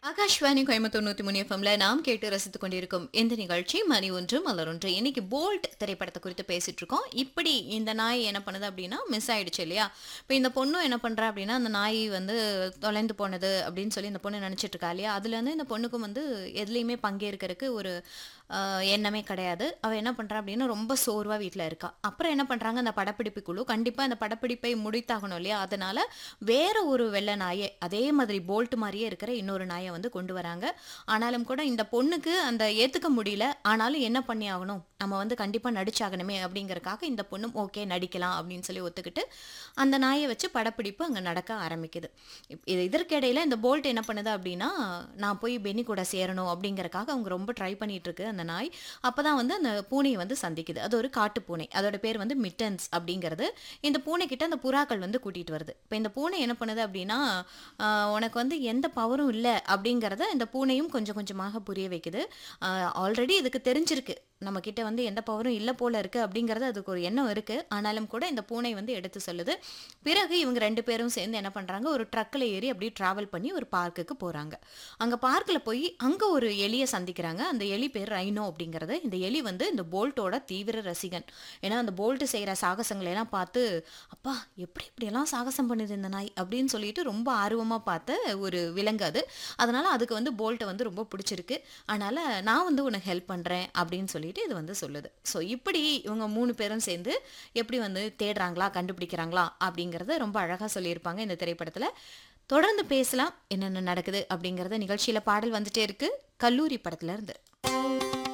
ஆகாஷ்வாணி கோயம்புத்தூர் நூத்தி மூணு எஃப்எம்ல நாம் கேட்டு ரசித்துக் கொண்டிருக்கும் இந்த நிகழ்ச்சி மணி ஒன்று மலர் ஒன்று இன்னைக்கு போல்ட் திரைப்படத்தை குறித்து பேசிட்டு இருக்கோம் இப்படி இந்த நாய் என்ன பண்ணுது அப்படின்னா மிஸ் ஆயிடுச்சு இல்லையா இப்போ இந்த பொண்ணும் என்ன பண்றா அப்படின்னா அந்த நாய் வந்து தொலைந்து போனது அப்படின்னு சொல்லி இந்த பொண்ணு நினைச்சிட்டு இருக்கா இல்லையா அதுல இருந்து இந்த பொண்ணுக்கும் வந்து எதுலையுமே பங்கேற்கிறதுக்கு ஒரு ஆஹ், எண்ணமே கிடையாது அவ என்ன பண்றா அப்படின்னா ரொம்ப சோர்வா வீட்ல இருக்கா அப்புறம் என்ன பண்றாங்க அந்த படப்பிடிப்பு குழு கண்டிப்பா அந்த படப்பிடிப்பை முடித்தாகணும் இல்லையா அதனால வேற ஒரு வெள்ளை நாயை அதே மாதிரி போல்ட் மாதிரியே இருக்கிற இன்னொரு நாயை வந்து கொண்டு வராங்க ஆனாலும் கூட இந்த பொண்ணுக்கு அந்த ஏத்துக்க முடியல ஆனாலும் என்ன பண்ணி ஆகணும் நம்ம வந்து கண்டிப்பா நடிச்சாகணுமே அப்படிங்கறக்காக இந்த பொண்ணும் ஓகே நடிக்கலாம் அப்படின்னு சொல்லி ஒத்துக்கிட்டு அந்த நாயை வச்சு படப்பிடிப்பு அங்க நடக்க ஆரம்பிக்குது இப்- இது இதற்கிடையில இந்த போல்ட் என்ன பண்ணுது அப்படின்னா நான் போய் பெனி கூட சேரணும் அப்படிங்கறக்காக அவங்க ரொம்ப ட்ரை பண்ணிட்டு இருக்கு அந்த நாய் அப்பதான் வந்து அந்த பூனையை வந்து சந்திக்குது அது ஒரு காட்டு பூனை அதோட பேர் வந்து மிட்டன்ஸ் அப்படிங்கிறது இந்த பூனை கிட்ட அந்த புறாக்கள் வந்து கூட்டிட்டு வருது இப்போ இந்த பூனை என்ன பண்ணுது அப்படின்னா ஆஹ், உனக்கு வந்து எந்த பவரும் இல்லை அப்படிங்கிறத இந்த பூனையும் கொஞ்சம் கொஞ்சமாக புரிய வைக்குது ஆல்ரெடி இதுக்கு தெரிஞ்சிருக்கு நம்ம கிட்ட வந்து எந்த பவரும் இல்லை போல இருக்கு அப்படிங்கிறது அதுக்கு ஒரு எண்ணம் இருக்கு ஆனாலும் கூட இந்த பூனை வந்து எடுத்து சொல்லுது பிறகு இவங்க ரெண்டு பேரும் சேர்ந்து என்ன பண்றாங்க ஒரு ட்ரக்கில் ஏறி அப்படியே டிராவல் பண்ணி ஒரு பார்க்குக்கு போறாங்க அங்க பார்க்கில் போய் அங்க ஒரு எலியை சந்திக்கிறாங்க அந்த எலி பேர் ரைனோ அப்படிங்கிறது இந்த எலி வந்து இந்த போல்ட்டோட தீவிர ரசிகன் ஏன்னா அந்த போல்ட் செய்யற சாகசங்களை எல்லாம் பார்த்து அப்பா எப்படி இப்படியெல்லாம் சாகசம் பண்ணுது இந்த நாய் அப்படின்னு சொல்லிட்டு ரொம்ப ஆர்வமா பார்த்த ஒரு விலங்கு அது அதனால அதுக்கு வந்து போல்ட்டை வந்து ரொம்ப பிடிச்சிருக்கு அதனால நான் வந்து உனக்கு ஹெல்ப் பண்றேன் அப்படின்னு சொல்லிட்டு இது வந்து சொல்லுது ஸோ இப்படி இவங்க மூணு பேரும் சேர்ந்து எப்படி வந்து தேடுறாங்களா கண்டுபிடிக்கிறாங்களா அப்படிங்கறத ரொம்ப அழகா சொல்லியிருப்பாங்க இந்த திரைப்படத்துல தொடர்ந்து பேசலாம் என்னென்ன நடக்குது அப்படிங்கறத நிகழ்ச்சியில பாடல் வந்துட்டே இருக்கு கல்லூரி படத்துல இருந்து